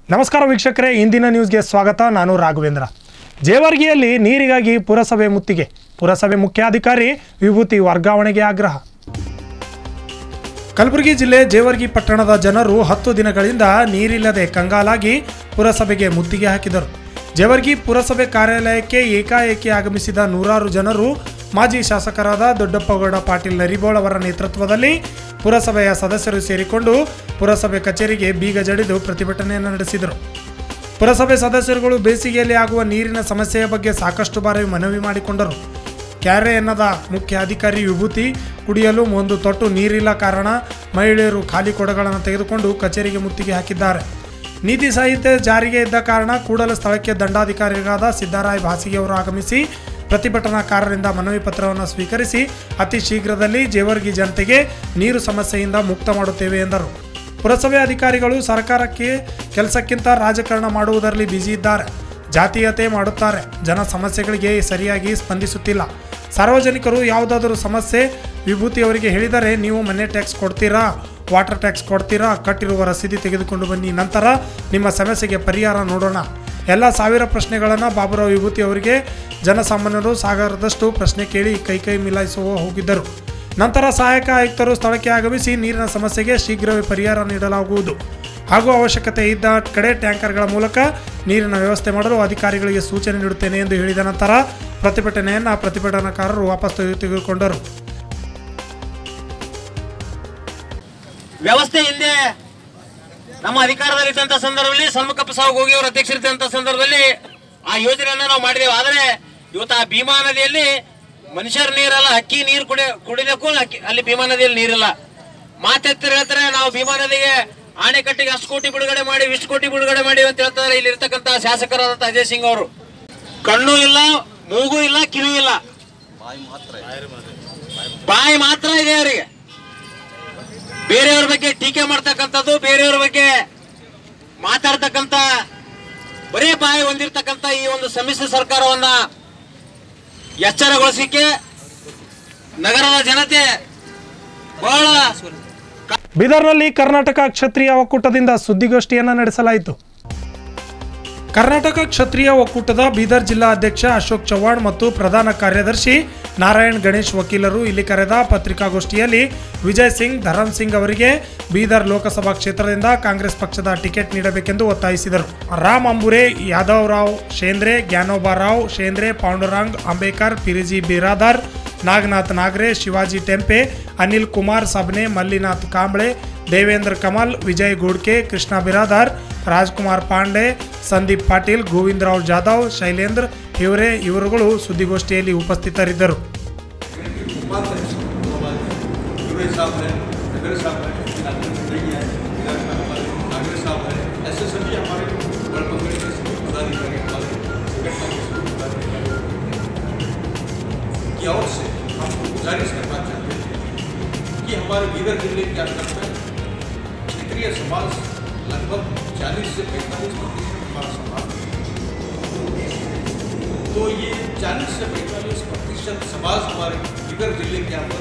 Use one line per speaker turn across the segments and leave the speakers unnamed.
ನಮಸ್ಕಾರ ವೀಕ್ಷಕರೇ ಇಂದಿನ ನ್ಯೂಸ್ಗೆ ಸ್ವಾಗತ ನಾನು ರಾಘವೇಂದ್ರ ಜೇವರ್ಗಿಯಲ್ಲಿ ನೀರಿಗಾಗಿ ಪುರಸಭೆ ಮುತ್ತಿಗೆ ಪುರಸಭೆ ಮುಖ್ಯಾಧಿಕಾರಿ ವಿಭೂತಿ ವರ್ಗಾವಣೆಗೆ ಆಗ್ರಹ ಕಲಬುರಗಿ ಜಿಲ್ಲೆ ಜೇವರ್ಗಿ ಪಟ್ಟಣದ ಜನರು ಹತ್ತು ದಿನಗಳಿಂದ ನೀರಿಲ್ಲದೆ ಕಂಗಾಲಾಗಿ ಪುರಸಭೆಗೆ ಮುತ್ತಿಗೆ ಹಾಕಿದರು ಜೇವರ್ಗಿ ಪುರಸಭೆ ಕಾರ್ಯಾಲಯಕ್ಕೆ ಏಕಾಏಕಿ ಆಗಮಿಸಿದ ನೂರಾರು ಜನರು ಮಾಜಿ ಶಾಸಕರಾದ ದೊಡ್ಡಪ್ಪಗೌಡ ಪಾಟೀಲ್ ನರಿಬೋಳ್ ಅವರ ನೇತೃತ್ವದಲ್ಲಿ ಪುರಸಭೆಯ ಸದಸ್ಯರು ಸೇರಿಕೊಂಡು ಪುರಸಭೆ ಕಚೇರಿಗೆ ಬೀಗ ಜಡಿದು ಪ್ರತಿಭಟನೆಯನ್ನು ನಡೆಸಿದರು ಪುರಸಭೆ ಸದಸ್ಯರುಗಳು ಬೇಸಿಗೆಯಲ್ಲಿ ಆಗುವ ನೀರಿನ ಸಮಸ್ಯೆಯ ಬಗ್ಗೆ ಸಾಕಷ್ಟು ಬಾರಿ ಮನವಿ ಮಾಡಿಕೊಂಡರು ಕ್ಯಾರೆ ಎನ್ನದ ಮುಖ್ಯ ಅಧಿಕಾರಿ ವಿಭೂತಿ ಕುಡಿಯಲು ಒಂದು ತೊಟ್ಟು ನೀರಿಲ್ಲ ಕಾರಣ ಮಹಿಳೆಯರು ಖಾಲಿ ಕೊಡಗಳನ್ನು ತೆಗೆದುಕೊಂಡು ಕಚೇರಿಗೆ ಮುತ್ತಿಗೆ ಹಾಕಿದ್ದಾರೆ ನೀತಿ ಸಂಹಿತೆ ಜಾರಿಗೆ ಇದ್ದ ಕಾರಣ ಕೂಡಲ ಸ್ಥಳಕ್ಕೆ ದಂಡಾಧಿಕಾರಿಗಳಾದ ಸಿದ್ದರಾಯ್ ಭಾಸಿಗೆ ಅವರು ಆಗಮಿಸಿ ಪ್ರತಿಭಟನಾಕಾರರಿಂದ ಮನವಿ ಪತ್ರವನ್ನು ಸ್ವೀಕರಿಸಿ ಅತಿ ಶೀಘ್ರದಲ್ಲಿ ಜೇವರ್ಗಿ ಜನತೆಗೆ ನೀರು ಸಮಸ್ಯೆಯಿಂದ ಮುಕ್ತ ಮಾಡುತ್ತೇವೆ ಎಂದರು ಪುರಸಭೆ ಅಧಿಕಾರಿಗಳು ಸರ್ಕಾರಕ್ಕೆ ಕೆಲಸಕ್ಕಿಂತ ರಾಜಕಾರಣ ಮಾಡುವುದರಲ್ಲಿ ಬ್ಯುಸಿ ಇದ್ದಾರೆ ಜಾತೀಯತೆ ಮಾಡುತ್ತಾರೆ ಜನ ಸಮಸ್ಯೆಗಳಿಗೆ ಸರಿಯಾಗಿ ಸ್ಪಂದಿಸುತ್ತಿಲ್ಲ ಸಾರ್ವಜನಿಕರು ಯಾವುದಾದರೂ ಸಮಸ್ಯೆ ವಿಭೂತಿಯವರಿಗೆ ಹೇಳಿದರೆ ನೀವು ಮನೆ ಟ್ಯಾಕ್ಸ್ ಕೊಡ್ತೀರಾ ವಾಟರ್ ಟ್ಯಾಕ್ಸ್ ಕೊಡ್ತೀರಾ ಕಟ್ಟಿರುವ ರಸೀದಿ ತೆಗೆದುಕೊಂಡು ಬನ್ನಿ ನಂತರ ನಿಮ್ಮ ಸಮಸ್ಯೆಗೆ ಪರಿಹಾರ ನೋಡೋಣ ಎಲ್ಲ ಸಾವಿರ ಪ್ರಶ್ನೆಗಳನ್ನು ಬಾಬುರಾವ್ ವಿಭೂತಿ ಅವರಿಗೆ ಜನಸಾಮಾನ್ಯರು ಸಾಗರದಷ್ಟು ಪ್ರಶ್ನೆ ಕೇಳಿ ಕೈ ಕೈ ಮಿಲಾಯಿಸುವ ಹೋಗಿದ್ದರು ನಂತರ ಸಹಾಯಕ ಆಯುಕ್ತರು ಸ್ಥಳಕ್ಕೆ ಆಗಮಿಸಿ ನೀರಿನ ಸಮಸ್ಯೆಗೆ ಶೀಘ್ರವೇ ಪರಿಹಾರ ನೀಡಲಾಗುವುದು ಹಾಗೂ ಅವಶ್ಯಕತೆ ಇದ್ದ ಕಡೆ ಟ್ಯಾಂಕರ್ಗಳ ಮೂಲಕ ನೀರಿನ ವ್ಯವಸ್ಥೆ ಮಾಡಲು ಅಧಿಕಾರಿಗಳಿಗೆ ಸೂಚನೆ ನೀಡುತ್ತೇನೆ ಎಂದು ಹೇಳಿದ ನಂತರ ಪ್ರತಿಭಟನೆಯನ್ನು ಪ್ರತಿಭಟನಾಕಾರರು ವಾಪಸ್ ತೆಗೆ- ತೆಗೆದುಕೊಂಡರು
ವ್ಯವಸ್ಥೆ ಹಿಂದೆ ನಮ್ಮ ಅಧಿಕಾರದಲ್ಲಿದ್ದಂತ ಸಂದರ್ಭದಲ್ಲಿ ಸನ್ಮುಖಪ್ಪ ಸಾವು ಹೋಗಿ ಅವರ ಅಧ್ಯಕ್ಷರಿದ್ದಂತ ಸಂದರ್ಭದಲ್ಲಿ ಆ ಯೋಜನೆಯನ್ನ ನಾವು ಮಾಡಿದೆವು ಆದರೆ ಇವತ್ತು ಆ ಭೀಮಾ ನದಿಯಲ್ಲಿ ಮನುಷ್ಯರ ನೀರಲ್ಲ ಹಕ್ಕಿ ನೀರು ಕುಡಿ ಕುಡಿಲಿಕ್ಕೂ ಹಕ್ಕಿ ಅಲ್ಲಿ ಭೀಮಾ ನದಿಯಲ್ಲಿ ನೀರಿಲ್ಲ ಮಾತೆತ್ತರ ಹೇಳ್ತಾರೆ ನಾವು ಭೀಮಾ ನದಿಗೆ ಆಣೆಕಟ್ಟಿಗೆ ಅಷ್ಟು ಕೋಟಿ ಬಿಡುಗಡೆ ಮಾಡಿ ಇಷ್ಟು ಕೋಟಿ ಬಿಡುಗಡೆ ಮಾಡಿ ಅಂತ ಹೇಳ್ತಾರೆ ಇಲ್ಲಿ ಇರ್ತಕ್ಕಂತ ಶಾಸಕರಾದಂತ ಅಜಯ್ ಸಿಂಗ್ ಅವರು ಕಣ್ಣು ಇಲ್ಲ ಮೂಗು ಇಲ್ಲ ಕಿವಿ ಇಲ್ಲ ಬಾಯಿ ಮಾತ್ರ ಇದೆ ಅವರಿಗೆ ಬೇರೆಯವ್ರ ಬಗ್ಗೆ ಟೀಕೆ ಮಾಡ್ತಕ್ಕಂಥದ್ದು ಬೇರೆಯವ್ರ ಬಗ್ಗೆ ಮಾತಾಡ್ತಕ್ಕಂಥ ಬರೀ ಬಾಯಿ ಹೊಂದಿರ್ತಕ್ಕಂಥ ಈ ಒಂದು ಸಮ್ಮಿಶ್ರ ಸರ್ಕಾರವನ್ನ ಎಚ್ಚರಗೊಳಿಸಲಿಕ್ಕೆ ನಗರದ ಜನತೆ ಬಹಳ
ಬೀದರ್ನಲ್ಲಿ ಕರ್ನಾಟಕ ಕ್ಷತ್ರಿಯ ಒಕ್ಕೂಟದಿಂದ ಸುದ್ದಿಗೋಷ್ಠಿಯನ್ನು ನಡೆಸಲಾಯಿತು ಕರ್ನಾಟಕ ಕ್ಷತ್ರಿಯ ಒಕ್ಕೂಟದ ಬೀದರ್ ಜಿಲ್ಲಾ ಅಧ್ಯಕ್ಷ ಅಶೋಕ್ ಚವ್ಹಾಣ್ ಮತ್ತು ಪ್ರಧಾನ ಕಾರ್ಯದರ್ಶಿ ನಾರಾಯಣ್ ಗಣೇಶ್ ವಕೀಲರು ಇಲ್ಲಿ ಕರೆದ ಪತ್ರಿಕಾಗೋಷ್ಠಿಯಲ್ಲಿ ವಿಜಯ್ ಸಿಂಗ್ ಧರಮ್ ಸಿಂಗ್ ಅವರಿಗೆ ಬೀದರ್ ಲೋಕಸಭಾ ಕ್ಷೇತ್ರದಿಂದ ಕಾಂಗ್ರೆಸ್ ಪಕ್ಷದ ಟಿಕೆಟ್ ನೀಡಬೇಕೆಂದು ಒತ್ತಾಯಿಸಿದರು ರಾಮ್ ಅಂಬುರೆ ಯಾದವ್ ರಾವ್ ಶೇಂದ್ರೆ ಜ್ಞಾನೋಬಾ ರಾವ್ ಶೇಂದ್ರೆ ಪಾಂಡುರಂಗ್ ಅಂಬೇಕರ್ ಪಿರಿಜಿ ಬಿರಾದಾರ್ ನಾಗನಾಥ್ ನಾಗ್ರೆ ಶಿವಾಜಿ ಟೆಂಪೆ ಅನಿಲ್ ಕುಮಾರ್ ಸಬ್ನೆ ಮಲ್ಲಿನಾಥ್ ಕಾಂಬ್ಳೆ ದೇವೇಂದ್ರ ಕಮಲ್ ವಿಜಯ್ ಗೋಡ್ಕೆ ಕೃಷ್ಣ ಬಿರಾದಾರ್ ರಾಜ್ಕುಮಾರ್ ಪಾಂಡೆ ಸಂದೀಪ್ ಪಾಟೀಲ್ ಗೋವಿಂದರಾವ್ ಜಾಧವ್ ಶೈಲೇಂದ್ರ ಇವರೇ ಇವರುಗಳು ಸುದ್ದಿಗೋಷ್ಠಿಯಲ್ಲಿ ಉಪಸ್ಥಿತರಿದ್ದರು
जुबे साहब हैं नगर साहब हैं डॉक्टर नहीं है इधर में हमारे नागर साहब हैं ऐसे सभी हमारे बड़ पंगड़ी के सभी पदाधिकारी हमारे टिकट कांग्रेस के पदाधिकारी की ओर से आपको गुजारिश करना चाहते हैं कि हमारे बीदर जिले के अंदर में क्षेत्रीय समाज लगभग चालीस से पैंतालीस प्रतिशत हमारा समाज है। तो ये चालीस से पैंतालीस प्रतिशत समाज हमारे बीदर जिले के अंदर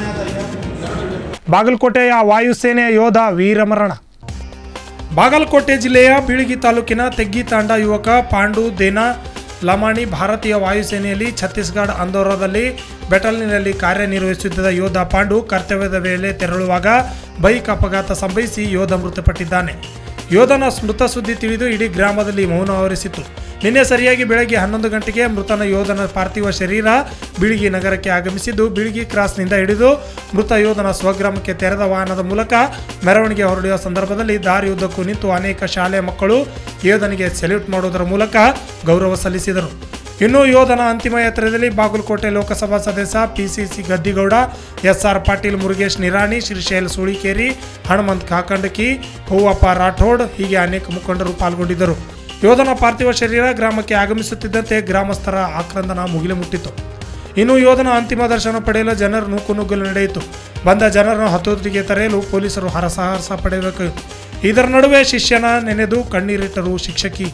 ಬಾಗಲಕೋಟೆಯ ವಾಯುಸೇನೆ ಯೋಧ ವೀರಮರಣ ಬಾಗಲಕೋಟೆ ಜಿಲ್ಲೆಯ ಬೀಳಗಿ ತಾಲೂಕಿನ ತೆಗ್ಗಿ ತಾಂಡ ಯುವಕ ಪಾಂಡು ದೇನಾ ಲಮಾಣಿ ಭಾರತೀಯ ವಾಯುಸೇನೆಯಲ್ಲಿ ಛತ್ತೀಸ್ಗಢ ಅಂದೋರದಲ್ಲಿ ಬೆಟಲ್ನಿನಲ್ಲಿ ಕಾರ್ಯನಿರ್ವಹಿಸುತ್ತಿದ್ದ ಯೋಧ ಪಾಂಡು ಕರ್ತವ್ಯದ ವೇಳೆ ತೆರಳುವಾಗ ಬೈಕ್ ಅಪಘಾತ ಸಂಭವಿಸಿ ಯೋಧ ಮೃತಪಟ್ಟಿದ್ದಾನೆ ಯೋಧನ ಮೃತ ಸುದ್ದಿ ತಿಳಿದು ಇಡೀ ಗ್ರಾಮದಲ್ಲಿ ಮೌನ ಆವರಿಸಿತು ನಿನ್ನೆ ಸರಿಯಾಗಿ ಬೆಳಗ್ಗೆ ಹನ್ನೊಂದು ಗಂಟೆಗೆ ಮೃತನ ಯೋಧನ ಪಾರ್ಥಿವ ಶರೀರ ಬೀಳಿಗಿ ನಗರಕ್ಕೆ ಆಗಮಿಸಿದ್ದು ಬೀಳಿಗಿ ಕ್ರಾಸ್ನಿಂದ ಹಿಡಿದು ಮೃತ ಯೋಧನ ಸ್ವಗ್ರಾಮಕ್ಕೆ ತೆರೆದ ವಾಹನದ ಮೂಲಕ ಮೆರವಣಿಗೆ ಹೊರಡುವ ಸಂದರ್ಭದಲ್ಲಿ ದಾರಿಯುದ್ದಕ್ಕೂ ನಿಂತು ಅನೇಕ ಶಾಲೆಯ ಮಕ್ಕಳು ಯೋಧನಿಗೆ ಸೆಲ್ಯೂಟ್ ಮಾಡುವುದರ ಮೂಲಕ ಗೌರವ ಸಲ್ಲಿಸಿದರು ಇನ್ನು ಯೋಧನ ಅಂತಿಮ ಯಾತ್ರೆಯಲ್ಲಿ ಬಾಗಲಕೋಟೆ ಲೋಕಸಭಾ ಸದಸ್ಯ ಪಿಸಿಸಿ ಗದ್ದಿಗೌಡ ಎಸ್ಆರ್ ಪಾಟೀಲ್ ಮುರುಗೇಶ್ ನಿರಾಣಿ ಶ್ರೀಶೈಲ್ ಸೂಳಿಕೇರಿ ಹನುಮಂತ್ ಕಾಕಂಡಕಿ ಹೂವಪ್ಪ ರಾಠೋಡ್ ಹೀಗೆ ಅನೇಕ ಮುಖಂಡರು ಪಾಲ್ಗೊಂಡಿದ್ದರು ಯೋಧನ ಪಾರ್ಥಿವ ಶರೀರ ಗ್ರಾಮಕ್ಕೆ ಆಗಮಿಸುತ್ತಿದ್ದಂತೆ ಗ್ರಾಮಸ್ಥರ ಆಕ್ರಂದನ ಮುಗಿಲು ಮುಟ್ಟಿತು ಇನ್ನು ಯೋಧನ ಅಂತಿಮ ದರ್ಶನ ಪಡೆಯಲು ಜನರ ನೂಕುನುಗ್ಗಲು ನಡೆಯಿತು ಬಂದ ಜನರನ್ನು ಹತೋಟಿಗೆ ತರೆಯಲು ಪೊಲೀಸರು ಹರಸಾಹಸ ಪಡೆಯಬೇಕು ಇದರ ನಡುವೆ ಶಿಷ್ಯನ ನೆನೆದು ಕಣ್ಣೀರಿಟ್ಟರು ಶಿಕ್ಷಕಿ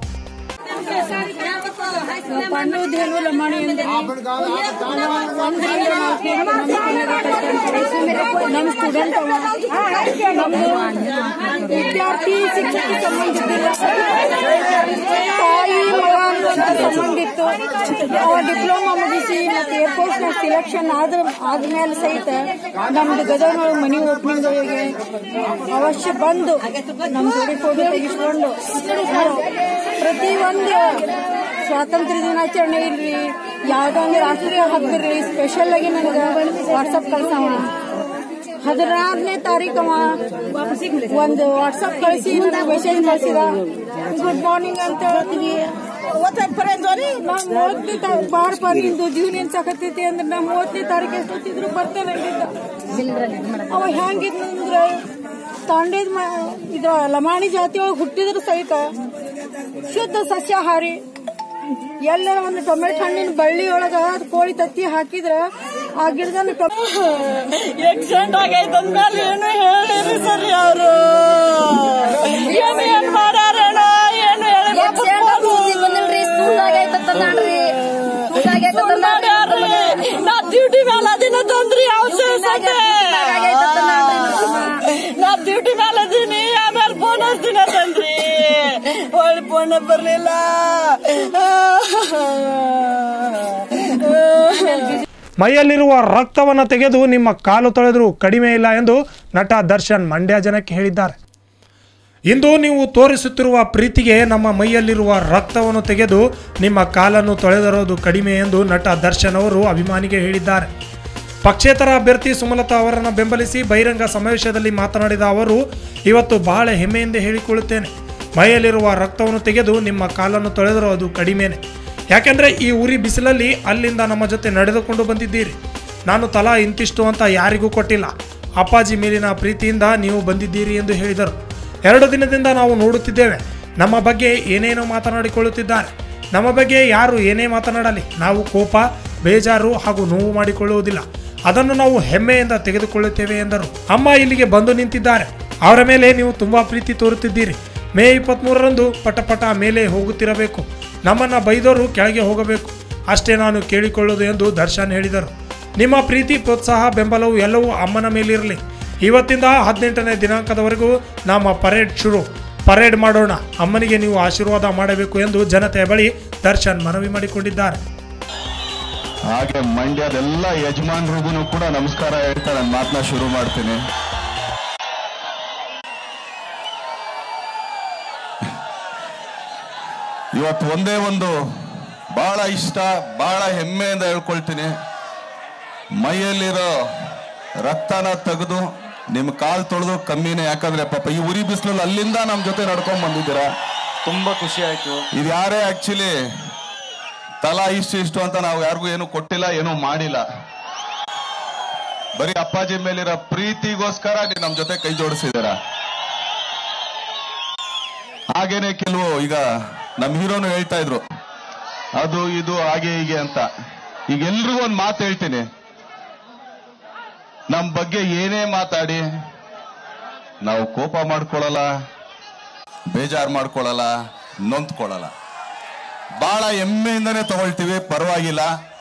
ಪಣ್ಣು ದೇನು ಲಮಾಣಿ ಅಂದ್ರೆ ನಮ್ಮ ಸ್ಟೂಡೆಂಟ್ ನಮ್ದು ವಿದ್ಯಾರ್ಥಿ ಶಿಕ್ಷಕಿ ಸಂಬಂಧ ಇದ್ದಿಲ್ಲ ಅವ ಡಿಪ್ಲೊಮಾ ಮುಗಿಸಿ ಮತ್ತೆ ಏರ್ಫೋರ್ಸ್ ನಾಗ ಸಿಲೆಕ್ಷನ್ ಆದ್ರ ಆದ್ಮೇಲೆ ಸಹಿತ ನಮ್ದು ಗದಗ್ನೊಳಗೆ ಮನಿ ಓಪನಿಂಗ್ ಒಳಗೆ ಅವಶ್ಯ ಬಂದು ನಮ್ ಜೋಡಿ ಫೋಟೋ ತೆಗಿಸ್ಕೊಂಡು ಪ್ರತಿ ಒಂದು ಸ್ವಾತಂತ್ರ್ಯ ದಿನಾಚರಣೆ ಇರ್ಲಿ ಯಾವ್ದೋ ಒಂದು ರಾಷ್ಟ್ರೀಯ ಹಬ್ಬ ಇರ್ಲಿ ಸ್ಪೆಷಲ್ ಆಗಿ ನನಗೆ ವಾಟ್ಸಪ್ ಕಳ್ಸವ ಹದಿನಾರನೇ ತಾರೀಕು ಅವ ಒಂದು ವಾಟ್ಸಪ್ ಕಳಿಸಿ ನನಗೆ ಮೆಸೇಜ್ ಕಳಿಸಿದ ಗುಡ್ ಮಾರ್ನಿಂಗ್ ಅಂತ ಹೇಳ್ತೀವಿ ನಾನ್ ಮೂವತ್ತನೇ ತಾರೀಕು ಬಾರ್ ಬಾರ್ ನಿಂದು ಜೀವನ ಏನ್ ಸಾಕತ್ತೈತಿ ಅಂದ್ರೆ ನಾ ಮೂವತ್ತನೇ ತಾರೀಕು ಎಷ್ಟೊತ್ತಿದ್ರು ಬರ್ತಾನೆ ಅವ ಹೆಂಗಿದ್ನಂದ್ರ ತಾಂಡೇದ್ ಮ ಇದ್ರ ಲಮಾಣಿ ಜಾತಿ ಒಳಗೆ ಹುಟ್ಟಿದ್ರು ಸಹಿತ ಶುದ್ಧ ಸಸ್ಯಾಹಾರಿ ಎಲ್ಲ ಒಂದು ಟೊಮೆಟೊ ಹಣ್ಣಿನ ಬಳ್ಳಿ ಒಳಗ ಅದ್ ಕೋಳಿ ತತ್ತಿ ಹಾಕಿದ್ರ ಆ ಗಿಡದಲ್ಲಿ ಎಕ್ಸಿಡೆಂಟ್ ಆಗೈತೆ ಅಂದ್ಮೇಲೆ ಏನು ಹೇಳಿರಿ ಸರಿ ಅವರು ಏನು ಏನ್ ಮಾಡ್ಯಾರೇನ ಏನು ನಾ ಡ್ಯೂಟಿ ಮೇಲೆ ಅದಿನ ತಂದ್ರಿ ನಾ ಡ್ಯೂಟಿ ಮೇಲೆ ಅದೀನಿ ಆಮೇಲೆ ಫೋನ್ ಹಚ್ತೀನಿ ತಂದ್ರಿ ಒಳ್ಳೆ ಫೋನ್ ಬರ್ಲಿಲ್ಲ
ಮೈಯಲ್ಲಿರುವ ರಕ್ತವನ್ನು ತೆಗೆದು ನಿಮ್ಮ ಕಾಲು ತೊಳೆದರೂ ಕಡಿಮೆ ಇಲ್ಲ ಎಂದು ನಟ ದರ್ಶನ್ ಮಂಡ್ಯ ಜನಕ್ಕೆ ಹೇಳಿದ್ದಾರೆ ಇಂದು ನೀವು ತೋರಿಸುತ್ತಿರುವ ಪ್ರೀತಿಗೆ ನಮ್ಮ ಮೈಯಲ್ಲಿರುವ ರಕ್ತವನ್ನು ತೆಗೆದು ನಿಮ್ಮ ಕಾಲನ್ನು ತೊಳೆದಿರೋದು ಕಡಿಮೆ ಎಂದು ನಟ ದರ್ಶನ್ ಅವರು ಅಭಿಮಾನಿಗೆ ಹೇಳಿದ್ದಾರೆ ಪಕ್ಷೇತರ ಅಭ್ಯರ್ಥಿ ಸುಮಲತಾ ಅವರನ್ನು ಬೆಂಬಲಿಸಿ ಬಹಿರಂಗ ಸಮಾವೇಶದಲ್ಲಿ ಮಾತನಾಡಿದ ಅವರು ಇವತ್ತು ಬಹಳ ಹೆಮ್ಮೆಯಿಂದ ಹೇಳಿಕೊಳ್ಳುತ್ತೇನೆ ಮೈಯಲ್ಲಿರುವ ರಕ್ತವನ್ನು ತೆಗೆದು ನಿಮ್ಮ ಕಾಲನ್ನು ತೊಳೆದಿರೋದು ಕಡಿಮೆನೆ ಯಾಕೆಂದರೆ ಈ ಉರಿ ಬಿಸಿಲಲ್ಲಿ ಅಲ್ಲಿಂದ ನಮ್ಮ ಜೊತೆ ನಡೆದುಕೊಂಡು ಬಂದಿದ್ದೀರಿ ನಾನು ತಲಾ ಇಂತಿಷ್ಟು ಅಂತ ಯಾರಿಗೂ ಕೊಟ್ಟಿಲ್ಲ ಅಪ್ಪಾಜಿ ಮೇಲಿನ ಪ್ರೀತಿಯಿಂದ ನೀವು ಬಂದಿದ್ದೀರಿ ಎಂದು ಹೇಳಿದರು ಎರಡು ದಿನದಿಂದ ನಾವು ನೋಡುತ್ತಿದ್ದೇವೆ ನಮ್ಮ ಬಗ್ಗೆ ಏನೇನೋ ಮಾತನಾಡಿಕೊಳ್ಳುತ್ತಿದ್ದಾರೆ ನಮ್ಮ ಬಗ್ಗೆ ಯಾರು ಏನೇ ಮಾತನಾಡಲಿ ನಾವು ಕೋಪ ಬೇಜಾರು ಹಾಗೂ ನೋವು ಮಾಡಿಕೊಳ್ಳುವುದಿಲ್ಲ ಅದನ್ನು ನಾವು ಹೆಮ್ಮೆಯಿಂದ ತೆಗೆದುಕೊಳ್ಳುತ್ತೇವೆ ಎಂದರು ಅಮ್ಮ ಇಲ್ಲಿಗೆ ಬಂದು ನಿಂತಿದ್ದಾರೆ ಅವರ ಮೇಲೆ ನೀವು ತುಂಬಾ ಪ್ರೀತಿ ತೋರುತ್ತಿದ್ದೀರಿ ಮೇ ಇಪ್ಪತ್ತ್ಮೂರರಂದು ಪಟಪಟ ಮೇಲೆ ಹೋಗುತ್ತಿರಬೇಕು ನಮ್ಮನ್ನ ಬೈದವರು ಕೆಳಗೆ ಹೋಗಬೇಕು ಅಷ್ಟೇ ನಾನು ಕೇಳಿಕೊಳ್ಳೋದು ಎಂದು ದರ್ಶನ್ ಹೇಳಿದರು ನಿಮ್ಮ ಪ್ರೀತಿ ಪ್ರೋತ್ಸಾಹ ಬೆಂಬಲವು ಎಲ್ಲವೂ ಅಮ್ಮನ ಮೇಲಿರಲಿ ಇವತ್ತಿಂದ ಹದಿನೆಂಟನೇ ದಿನಾಂಕದವರೆಗೂ ನಮ್ಮ ಪರೇಡ್ ಶುರು ಪರೇಡ್ ಮಾಡೋಣ ಅಮ್ಮನಿಗೆ ನೀವು ಆಶೀರ್ವಾದ ಮಾಡಬೇಕು ಎಂದು ಜನತೆಯ ಬಳಿ ದರ್ಶನ್ ಮನವಿ ಮಾಡಿಕೊಂಡಿದ್ದಾರೆ
ಹಾಗೆ ಮಂಡ್ಯದೆಲ್ಲ ಯಜಮಾನ್ರಿಗೂ ಕೂಡ ನಮಸ್ಕಾರ ಹೇಳ್ತಾ ನನ್ನ ಮಾತನ್ನ ಶುರು ಮಾಡ್ತೀನಿ ಇವತ್ತು ಒಂದೇ ಒಂದು ಬಹಳ ಇಷ್ಟ ಬಹಳ ಹೆಮ್ಮೆಯಿಂದ ಹೇಳ್ಕೊಳ್ತೀನಿ ಮೈಯಲ್ಲಿರೋ ರಕ್ತನ ತೆಗೆದು ನಿಮ್ ಕಾಲ್ ತೊಳೆದು ಕಮ್ಮಿನೇ ಯಾಕಂದ್ರೆ ಪಾಪ ಈ ಉರಿ ಬಿಸಿಲಲ್ಲಿ ಅಲ್ಲಿಂದ ನಮ್ ಜೊತೆ ನಡ್ಕೊಂಡ್ ಬಂದಿದ್ದೀರಾ
ತುಂಬಾ ಖುಷಿ ಆಯ್ತು
ಇದು ಯಾರೇ ಆಕ್ಚುಲಿ ತಲಾ ಇಷ್ಟು ಇಷ್ಟು ಅಂತ ನಾವು ಯಾರಿಗೂ ಏನು ಕೊಟ್ಟಿಲ್ಲ ಏನು ಮಾಡಿಲ್ಲ ಬರೀ ಅಪ್ಪಾಜಿ ಮೇಲಿರೋ ಪ್ರೀತಿಗೋಸ್ಕರ ನೀವು ನಮ್ ಜೊತೆ ಕೈ ಜೋಡಿಸಿದ್ದೀರ ಹಾಗೇನೆ ಕೆಲವು ಈಗ ನಮ್ ಹೀರೋನು ಹೇಳ್ತಾ ಇದ್ರು ಅದು ಇದು ಹಾಗೆ ಹೀಗೆ ಅಂತ ಈಗ ಎಲ್ರಿಗೂ ಒಂದು ಮಾತು ಹೇಳ್ತೀನಿ ನಮ್ ಬಗ್ಗೆ ಏನೇ ಮಾತಾಡಿ ನಾವು ಕೋಪ ಮಾಡ್ಕೊಳ್ಳಲ್ಲ ಬೇಜಾರು ಮಾಡ್ಕೊಳ್ಳಲ್ಲ ನೊಂದ್ಕೊಳ್ಳಲ್ಲ ಬಹಳ ಹೆಮ್ಮೆಯಿಂದನೇ ತಗೊಳ್ತೀವಿ ಪರವಾಗಿಲ್ಲ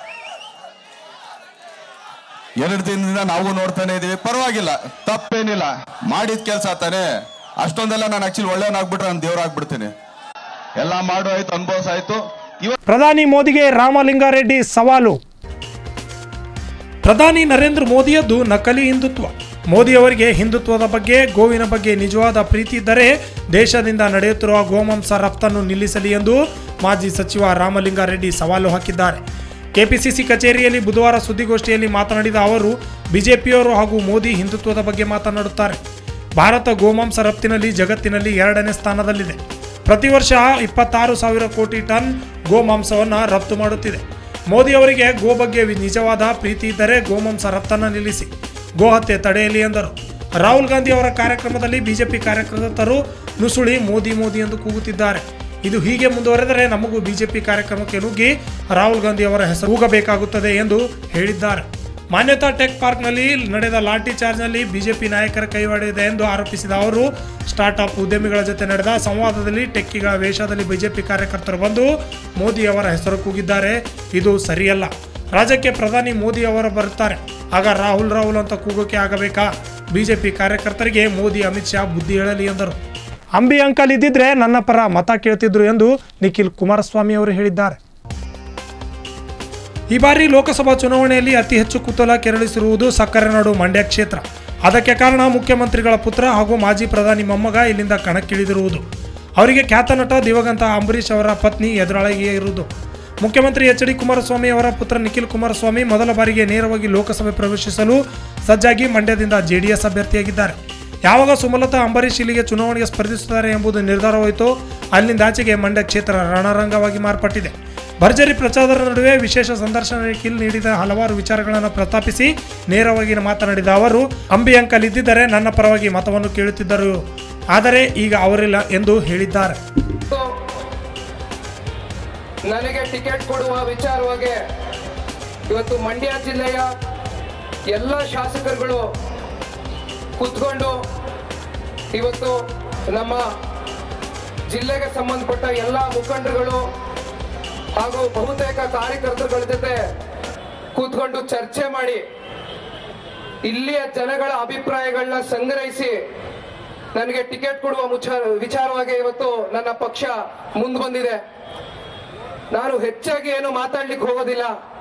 ಎರಡು ದಿನದಿಂದ ನಾವು ನೋಡ್ತಾನೆ ಇದೀವಿ ಪರವಾಗಿಲ್ಲ ತಪ್ಪೇನಿಲ್ಲ ಮಾಡಿದ ಕೆಲಸ ತಾನೆ ಅಷ್ಟೊಂದೆಲ್ಲ ನಾನು ಆಕ್ಚುಲಿ ಒಳ್ಳೆಯವನಾಗ್ಬಿಟ್ರೆ ನಾನು ದೇವ್ರಾಗ್ಬಿಡ್ತೀನಿ ಎಲ್ಲ ಮಾಡು ಆಯ್ತು ಅನುಭವ ಆಯ್ತು ಇವತ್ತು
ಪ್ರಧಾನಿ ಮೋದಿಗೆ ರಾಮಲಿಂಗಾರೆಡ್ಡಿ ಸವಾಲು ಪ್ರಧಾನಿ ನರೇಂದ್ರ ಮೋದಿಯದ್ದು ನಕಲಿ ಹಿಂದುತ್ವ ಮೋದಿಯವರಿಗೆ ಹಿಂದುತ್ವದ ಬಗ್ಗೆ ಗೋವಿನ ಬಗ್ಗೆ ನಿಜವಾದ ಪ್ರೀತಿ ಇದ್ದರೆ ದೇಶದಿಂದ ನಡೆಯುತ್ತಿರುವ ಗೋಮಾಂಸ ರಫ್ತನ್ನು ನಿಲ್ಲಿಸಲಿ ಎಂದು ಮಾಜಿ ಸಚಿವ ರಾಮಲಿಂಗಾರೆಡ್ಡಿ ಸವಾಲು ಹಾಕಿದ್ದಾರೆ ಕೆಪಿಸಿಸಿ ಕಚೇರಿಯಲ್ಲಿ ಬುಧವಾರ ಸುದ್ದಿಗೋಷ್ಠಿಯಲ್ಲಿ ಮಾತನಾಡಿದ ಅವರು ಬಿಜೆಪಿಯವರು ಹಾಗೂ ಮೋದಿ ಹಿಂದುತ್ವದ ಬಗ್ಗೆ ಮಾತನಾಡುತ್ತಾರೆ ಭಾರತ ಗೋಮಾಂಸ ರಫ್ತಿನಲ್ಲಿ ಜಗತ್ತಿನಲ್ಲಿ ಎರಡನೇ ಸ್ಥಾನದಲ್ಲಿದೆ ಪ್ರತಿ ವರ್ಷ ಇಪ್ಪತ್ತಾರು ಸಾವಿರ ಕೋಟಿ ಟನ್ ಗೋಮಾಂಸವನ್ನು ರಫ್ತು ಮಾಡುತ್ತಿದೆ ಮೋದಿ ಅವರಿಗೆ ಗೋ ಬಗ್ಗೆ ವಿ- ನಿಜವಾದ ಪ್ರೀತಿ ಇದ್ದರೆ ಗೋಮಾಂಸ ರಫ್ತನ್ನು ನಿಲ್ಲಿಸಿ ಗೋಹತ್ಯೆ ತಡೆಯಲಿ ಎಂದರು ರಾಹುಲ್ ಗಾಂಧಿ ಅವರ ಕಾರ್ಯಕ್ರಮದಲ್ಲಿ ಬಿಜೆಪಿ ಕಾರ್ಯಕರ್ತರು ನುಸುಳಿ ಮೋದಿ ಮೋದಿ ಎಂದು ಕೂಗುತ್ತಿದ್ದಾರೆ ಇದು ಹೀಗೆ ಮುಂದುವರೆದರೆ ನಮಗೂ ಬಿಜೆಪಿ ಕಾರ್ಯಕ್ರಮಕ್ಕೆ ನುಗ್ಗಿ ರಾಹುಲ್ ಗಾಂಧಿ ಅವರ ಹೆಸರು ಕೂಗಬೇಕಾಗುತ್ತದೆ ಎಂದು ಹೇಳಿದ್ದಾರೆ ಮಾನ್ಯತಾ ಟೆಕ್ ಪಾರ್ಕ್ನಲ್ಲಿ ನಡೆದ ಲಾಠಿ ಚಾರ್ಜ್ನಲ್ಲಿ ಬಿಜೆಪಿ ನಾಯಕರ ಕೈವಾಡಿದೆ ಎಂದು ಆರೋಪಿಸಿದ ಅವರು ಸ್ಟಾರ್ಟ್ಅಪ್ ಉದ್ಯಮಿಗಳ ಜೊತೆ ನಡೆದ ಸಂವಾದದಲ್ಲಿ ಟೆಕ್ಕಿಗಳ ವೇಷದಲ್ಲಿ ಬಿಜೆಪಿ ಕಾರ್ಯಕರ್ತರು ಬಂದು ಮೋದಿ ಅವರ ಹೆಸರು ಕೂಗಿದ್ದಾರೆ ಇದು ಸರಿಯಲ್ಲ ರಾಜ್ಯಕ್ಕೆ ಪ್ರಧಾನಿ ಮೋದಿ ಅವರು ಬರುತ್ತಾರೆ ಆಗ ರಾಹುಲ್ ರಾಹುಲ್ ಅಂತ ಕೂಗೋಕೆ ಆಗಬೇಕಾ ಬಿಜೆಪಿ ಕಾರ್ಯಕರ್ತರಿಗೆ ಮೋದಿ ಅಮಿತ್ ಶಾ ಬುದ್ಧಿ ಹೇಳಲಿ ಎಂದರು ಅಂಬಿ ಅಂಕಲ್ ಇದ್ದಿದ್ರೆ ನನ್ನ ಪರ ಮತ ಕೇಳ್ತಿದ್ರು ಎಂದು ನಿಖಿಲ್ ಕುಮಾರಸ್ವಾಮಿ ಅವರು ಹೇಳಿದ್ದಾರೆ ಈ ಬಾರಿ ಲೋಕಸಭಾ ಚುನಾವಣೆಯಲ್ಲಿ ಅತಿ ಹೆಚ್ಚು ಕುತೂಹಲ ಕೆರಳಿಸಿರುವುದು ಸಕ್ಕರೆ ನಾಡು ಮಂಡ್ಯ ಕ್ಷೇತ್ರ ಅದಕ್ಕೆ ಕಾರಣ ಮುಖ್ಯಮಂತ್ರಿಗಳ ಪುತ್ರ ಹಾಗೂ ಮಾಜಿ ಪ್ರಧಾನಿ ಮೊಮ್ಮಗ ಇಲ್ಲಿಂದ ಕಣಕ್ಕಿಳಿದಿರುವುದು ಅವರಿಗೆ ಖ್ಯಾತ ನಟ ದಿವಂಗತ ಅಂಬರೀಷ್ ಅವರ ಪತ್ನಿ ಎದುರಾಳಿಗೆ ಇರುವುದು ಮುಖ್ಯಮಂತ್ರಿ ಎಚ್ ಡಿ ಕುಮಾರಸ್ವಾಮಿ ಅವರ ಪುತ್ರ ನಿಖಿಲ್ ಕುಮಾರಸ್ವಾಮಿ ಮೊದಲ ಬಾರಿಗೆ ನೇರವಾಗಿ ಲೋಕಸಭೆ ಪ್ರವೇಶಿಸಲು ಸಜ್ಜಾಗಿ ಮಂಡ್ಯದಿಂದ ಜೆಡಿಎಸ್ ಅಭ್ಯರ್ಥಿಯಾಗಿದ್ದಾರೆ ಯಾವಾಗ ಸುಮಲತಾ ಅಂಬರೀಷ್ ಇಲ್ಲಿಗೆ ಚುನಾವಣೆಗೆ ಸ್ಪರ್ಧಿಸುತ್ತಾರೆ ಎಂಬುದು ನಿರ್ಧಾರವಾಯಿತು ಅಲ್ಲಿಂದಾಚೆಗೆ ಮಂಡ್ಯ ಕ್ಷೇತ್ರ ರಣರಂಗವಾಗಿ ಮಾರ್ಪಟ್ಟಿದೆ ಭರ್ಜರಿ ಪ್ರಚಾರದ ನಡುವೆ ವಿಶೇಷ ಸಂದರ್ಶನ ನಿಖಿಲ್ ನೀಡಿದ ಹಲವಾರು ವಿಚಾರಗಳನ್ನು ಪ್ರಸ್ತಾಪಿಸಿ ನೇರವಾಗಿ ಮಾತನಾಡಿದ ಅವರು ಅಂಬಿ ಅಂಕಲ್ ಇದ್ದಿದ್ದರೆ ನನ್ನ ಪರವಾಗಿ ಮತವನ್ನು ಕೇಳುತ್ತಿದ್ದರು ಆದರೆ ಈಗ ಅವರಿಲ್ಲ ಎಂದು ಹೇಳಿದ್ದಾರೆ
ಇವತ್ತು ನನಗೆ ಟಿಕೆಟ್ ಕೊಡುವ ವಿಚಾರವಾಗಿ ಇವತ್ತು ಮಂಡ್ಯ ಜಿಲ್ಲೆಯ ಎಲ್ಲ ಶಾಸಕರುಗಳು ಕೂತ್ಕೊಂಡು ಇವತ್ತು ನಮ್ಮ ಜಿಲ್ಲೆಗೆ ಸಂಬಂಧಪಟ್ಟ ಎಲ್ಲ ಮುಖಂಡರುಗಳು ಹಾಗೂ ಬಹುತೇಕ ಕಾರ್ಯಕರ್ತರುಗಳ ಜೊತೆ ಕೂತ್ಕೊಂಡು ಚರ್ಚೆ ಮಾಡಿ ಇಲ್ಲಿಯ ಜನಗಳ ಅಭಿಪ್ರಾಯಗಳನ್ನ ಸಂಗ್ರಹಿಸಿ ನನಗೆ ಟಿಕೆಟ್ ಕೊಡುವ ಮುಚ- ವಿಚಾರವಾಗಿ ಇವತ್ತು ನನ್ನ ಪಕ್ಷ ಮುಂದೆ ಬಂದಿದೆ ನಾನು ಹೆಚ್ಚಾಗಿ ಏನು ಮಾತಾಡ್ಲಿಕ್ಕೆ ಹೋಗೋದಿಲ್ಲ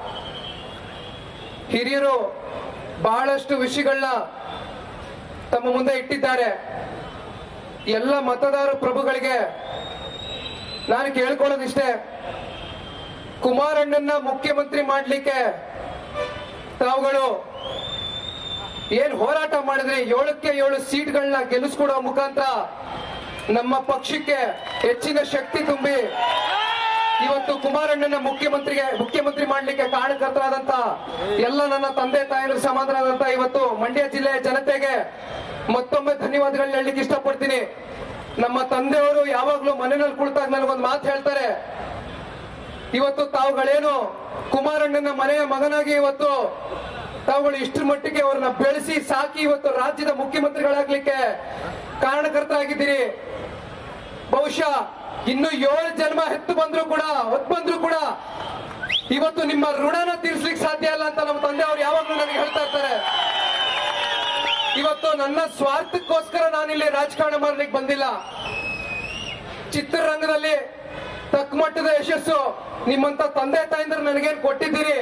ಹಿರಿಯರು ಬಹಳಷ್ಟು ವಿಷಯಗಳನ್ನ ತಮ್ಮ ಮುಂದೆ ಇಟ್ಟಿದ್ದಾರೆ ಎಲ್ಲ ಮತದಾರ ಪ್ರಭುಗಳಿಗೆ ನಾನು ಕೇಳ್ಕೊಳ್ಳೋದಿಷ್ಟೇ ಕುಮಾರಣ್ಣನ ಮುಖ್ಯಮಂತ್ರಿ ಮಾಡ್ಲಿಕ್ಕೆ ತಾವುಗಳು ಏನ್ ಹೋರಾಟ ಮಾಡಿದ್ರಿ ಏಳಕ್ಕೆ ಏಳು ಸೀಟ್ಗಳನ್ನ ಗೆಲ್ಲಿಸ್ಕೊಡೋ ಮುಖಾಂತರ ನಮ್ಮ ಪಕ್ಷಕ್ಕೆ ಹೆಚ್ಚಿನ ಶಕ್ತಿ ತುಂಬಿ ಇವತ್ತು ಕುಮಾರಣ್ಣನ ಮುಖ್ಯಮಂತ್ರಿಗೆ ಮುಖ್ಯಮಂತ್ರಿ ಮಾಡ್ಲಿಕ್ಕೆ ಕಾರಣಕರ್ತರಾದಂತ ಎಲ್ಲ ನನ್ನ ತಂದೆ ತಾಯಿಯರು ಸಮಾನರಾದಂತ ಇವತ್ತು ಮಂಡ್ಯ ಜಿಲ್ಲೆಯ ಜನತೆಗೆ ಮತ್ತೊಮ್ಮೆ ಧನ್ಯವಾದಗಳನ್ನ ಹೇಳಲಿಕ್ಕೆ ಇಷ್ಟಪಡ್ತೀನಿ ನಮ್ಮ ತಂದೆಯವರು ಯಾವಾಗ್ಲೂ ಮನೆಯಲ್ಲಿ ಕುಳಿತಾಗ ನನಗೊಂದು ಮಾತು ಹೇಳ್ತಾರೆ ಇವತ್ತು ತಾವುಗಳೇನು ಕುಮಾರಣ್ಣನ ಮನೆಯ ಮಗನಾಗಿ ಇವತ್ತು ತಾವುಗಳು ಇಷ್ಟರ ಮಟ್ಟಿಗೆ ಅವ್ರನ್ನ ಬೆಳೆಸಿ ಸಾಕಿ ಇವತ್ತು ರಾಜ್ಯದ ಮುಖ್ಯಮಂತ್ರಿಗಳಾಗ್ಲಿಕ್ಕೆ ಕಾರಣಕರ್ತರಾಗಿದ್ದೀರಿ ಬಹುಶಃ ಇನ್ನು ಏಳು ಜನ್ಮ ಹೆತ್ತು ಬಂದ್ರು ಕೂಡ ಹೊತ್ತು ಬಂದ್ರು ಕೂಡ ಇವತ್ತು ನಿಮ್ಮ ಋಣನ ತೀರ್ಸ್ಲಿಕ್ಕೆ ಸಾಧ್ಯ ಇಲ್ಲ ಅಂತ ನಮ್ಮ ತಂದೆ ಅವ್ರು ಯಾವಾಗ್ಲೂ ನನಗೆ ಹೇಳ್ತಾ ಇರ್ತಾರೆ ಇವತ್ತು ನನ್ನ ಸ್ವಾರ್ಥಕ್ಕೋಸ್ಕರ ನಾನಿಲ್ಲಿ ರಾಜಕಾರಣ ಮಾಡ್ಲಿಕ್ಕೆ ಬಂದಿಲ್ಲ ಚಿತ್ರರಂಗದಲ್ಲಿ ತಕ್ಕ ಮಟ್ಟದ ಯಶಸ್ಸು ನಿಮ್ಮಂತ ತಂದೆ ತಾಯಿಂದರು ನನಗೇನು ಕೊಟ್ಟಿದ್ದೀರಿ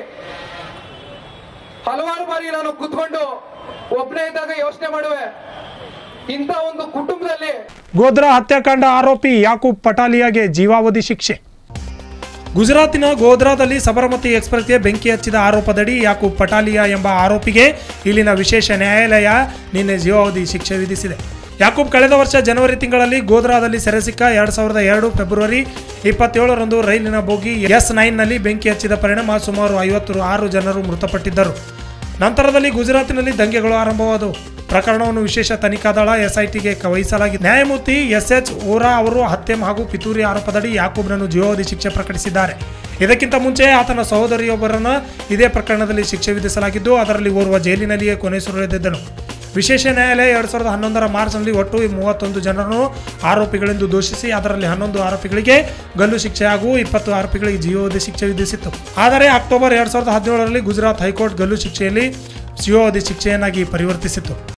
ಹಲವಾರು ಬಾರಿ ನಾನು ಕುತ್ಕೊಂಡು ಒಬ್ಬನೇ ಇದ್ದಾಗ ಯೋಚನೆ ಮಾಡುವೆ ಇಂಥ ಒಂದು ಕುಟುಂಬದಲ್ಲಿ
ಗೋಧ್ರಾ ಹತ್ಯಾಕಾಂಡ ಆರೋಪಿ ಯಾಕೂಬ್ ಪಟಾಲಿಯಾಗೆ ಜೀವಾವಧಿ ಶಿಕ್ಷೆ ಗುಜರಾತಿನ ಗೋಧ್ರಾದಲ್ಲಿ ಸಬರಮತಿ ಎಕ್ಸ್ಪ್ರೆಸ್ಗೆ ಬೆಂಕಿ ಹಚ್ಚಿದ ಆರೋಪದಡಿ ಯಾಕೂಬ್ ಪಟಾಲಿಯಾ ಎಂಬ ಆರೋಪಿಗೆ ಇಲ್ಲಿನ ವಿಶೇಷ ನ್ಯಾಯಾಲಯ ನಿನ್ನೆ ಜೀವಾವಧಿ ಶಿಕ್ಷೆ ವಿಧಿಸಿದೆ ಯಾಕೂಬ್ ಕಳೆದ ವರ್ಷ ಜನವರಿ ತಿಂಗಳಲ್ಲಿ ಗೋಧ್ರಾದಲ್ಲಿ ಸೆರೆ ಸಿಕ್ಕ ಎರಡು ಸಾವಿರದ ಎರಡು ಫೆಬ್ರವರಿ ಇಪ್ಪತ್ತೇಳರಂದು ರೈಲಿನ ಬೋಗಿ ಎಸ್ ನೈನ್ನಲ್ಲಿ ಬೆಂಕಿ ಹಚ್ಚಿದ ಪರಿಣಾಮ ಸುಮಾರು ಐವತ್ತು ಆರು ಜನರು ಮೃತಪಟ್ಟಿದ್ದರು ನಂತರದಲ್ಲಿ ಗುಜರಾತಿನಲ್ಲಿ ದಂಗೆಗಳು ಆರಂಭವಾದವು ಪ್ರಕರಣವನ್ನು ವಿಶೇಷ ತನಿಖಾ ದಳ ಎಸ್ಐಟಿಗೆ ವಹಿಸಲಾಗಿದೆ ನ್ಯಾಯಮೂರ್ತಿ ಎಸ್ ಎಚ್ ಓರಾ ಅವರು ಹತ್ಯೆ ಹಾಗೂ ಪಿತೂರಿ ಆರೋಪದಡಿ ಯಾಕೂಬ್ನನ್ನು ಜೀವಾವಧಿ ಶಿಕ್ಷೆ ಪ್ರಕಟಿಸಿದ್ದಾರೆ ಇದಕ್ಕಿಂತ ಮುಂಚೆ ಆತನ ಸಹೋದರಿಯೊಬ್ಬರನ್ನು ಇದೇ ಪ್ರಕರಣದಲ್ಲಿ ಶಿಕ್ಷೆ ವಿಧಿಸಲಾಗಿದ್ದು ಅದರಲ್ಲಿ ಓರ್ವ ಜೈಲಿನಲ್ಲಿಯೇ ಕೊನೆಸುರಿದಿದ್ದನು ವಿಶೇಷ ನ್ಯಾಯಾಲಯ ಎರಡ್ ಸಾವಿರದ ಹನ್ನೊಂದರ ಮಾರ್ಚ್ನಲ್ಲಿ ಒಟ್ಟು ಮೂವತ್ತೊಂದು ಜನರನ್ನು ಆರೋಪಿಗಳೆಂದು ದೂಷಿಸಿ ಅದರಲ್ಲಿ ಹನ್ನೊಂದು ಆರೋಪಿಗಳಿಗೆ ಗಲ್ಲು ಶಿಕ್ಷೆ ಹಾಗೂ ಇಪ್ಪತ್ತು ಆರೋಪಿಗಳಿಗೆ ಜೀವಾವಧಿ ಶಿಕ್ಷೆ ವಿಧಿಸಿತ್ತು ಆದರೆ ಅಕ್ಟೋಬರ್ ಎರಡ್ ಸಾವಿರದ ಹದಿನೇಳರಲ್ಲಿ ಗುಜರಾತ್ ಹೈಕೋರ್ಟ್ ಗಲ್ಲು ಶಿಕ್ಷೆಯಲ್ಲಿ ಜೀವಾವಧಿ ಶಿಕ್ಷೆಯನ್ನಾಗಿ ಪರಿವರ್ತಿಸಿತ್ತು